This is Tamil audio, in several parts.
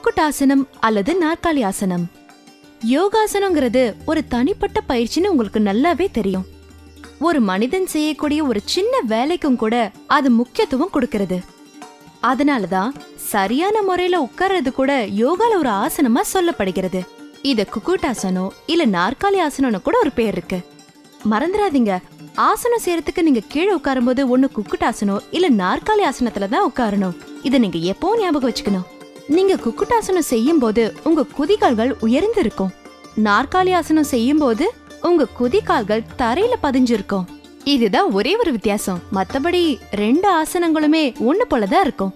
குக்குட்டாசனம் அல்லது நாற்காலி ஆசனம் யோகாசனங்கிறது ஒரு தனிப்பட்ட பயிற்சின்னு உங்களுக்கு நல்லாவே தெரியும் ஒரு மனிதன் செய்யக்கூடிய ஒரு சின்ன வேலைக்கும் கூட அது முக்கியத்துவம் கொடுக்கிறது அதனாலதான் சரியான முறையில உட்கார்றது கூட யோகால ஒரு ஆசனமா சொல்லப்படுகிறது இத குக்குட்டாசனம் இல்ல நாற்காலி ஆசனம்னு கூட ஒரு பேர் இருக்கு மறந்துடாதீங்க ஆசனம் செய்யறதுக்கு நீங்க கீழே உட்காரும்போது ஒண்ணு குக்குட்டாசனம் இல்ல நாற்காலி ஆசனத்துல தான் உட்காரணும் இத நீங்க எப்பவும் ஞாபகம் வச்சுக்கணும் நீங்க குக்குட்டாசனம் செய்யும் போது உங்க குதிகால்கள் உயர்ந்து இருக்கும் நாற்காலி ஆசனம் செய்யும் போது உங்க குதிகால்கள் தரையில பதிஞ்சிருக்கும் இதுதான் ஒரே ஒரு வித்தியாசம் மத்தபடி ரெண்டு ஆசனங்களுமே ஒண்ணு போலதான் இருக்கும்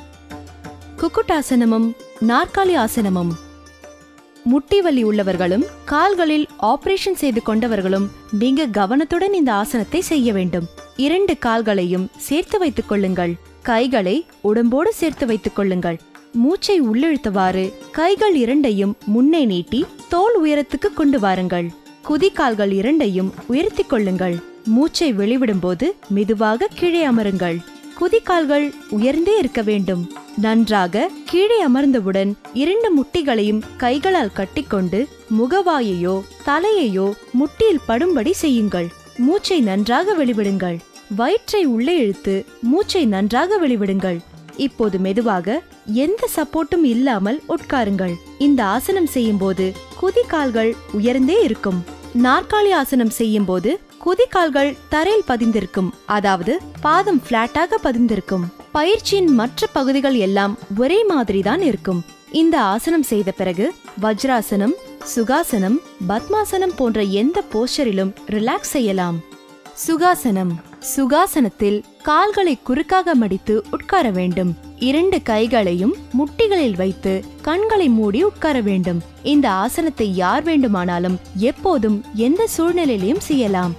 குக்குட்டாசனமும் நாற்காலி ஆசனமும் முட்டி வலி உள்ளவர்களும் கால்களில் ஆபரேஷன் செய்து கொண்டவர்களும் மிக கவனத்துடன் இந்த ஆசனத்தை செய்ய வேண்டும் இரண்டு கால்களையும் சேர்த்து வைத்துக் கொள்ளுங்கள் கைகளை உடம்போடு சேர்த்து வைத்துக் கொள்ளுங்கள் மூச்சை உள்ளிழுத்தவாறு கைகள் இரண்டையும் முன்னே நீட்டி தோல் உயரத்துக்கு கொண்டு வாருங்கள் குதிகால்கள் இரண்டையும் உயர்த்திக் கொள்ளுங்கள் மூச்சை வெளிவிடும்போது மெதுவாக கீழே அமருங்கள் குதிகால்கள் உயர்ந்தே இருக்க வேண்டும் நன்றாக கீழே அமர்ந்தவுடன் இரண்டு முட்டிகளையும் கைகளால் கட்டிக்கொண்டு முகவாயையோ தலையையோ முட்டியில் படும்படி செய்யுங்கள் மூச்சை நன்றாக வெளிவிடுங்கள் வயிற்றை உள்ளே இழுத்து மூச்சை நன்றாக வெளிவிடுங்கள் இப்போது மெதுவாக எந்த சப்போர்ட்டும் இல்லாமல் உட்காருங்கள் இந்த ஆசனம் செய்யும்போது குதிகால்கள் உயர்ந்தே இருக்கும் நாற்காலி ஆசனம் செய்யும்போது குதிகால்கள் தரையில் பதிந்திருக்கும் அதாவது பாதம் பிளாட்டாக பதிந்திருக்கும் பயிற்சியின் மற்ற பகுதிகள் எல்லாம் ஒரே மாதிரிதான் இருக்கும் இந்த ஆசனம் செய்த பிறகு வஜ்ராசனம் சுகாசனம் பத்மாசனம் போன்ற எந்த போஸ்டரிலும் ரிலாக்ஸ் செய்யலாம் சுகாசனம் சுகாசனத்தில் கால்களை குறுக்காக மடித்து உட்கார வேண்டும் இரண்டு கைகளையும் முட்டிகளில் வைத்து கண்களை மூடி உட்கார வேண்டும் இந்த ஆசனத்தை யார் வேண்டுமானாலும் எப்போதும் எந்த சூழ்நிலையிலும் செய்யலாம்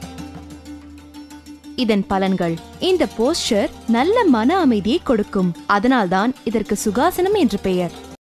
இதன் பலன்கள் இந்த போஸ்டர் நல்ல மன அமைதியை கொடுக்கும் அதனால்தான் இதற்கு சுகாசனம் என்று பெயர்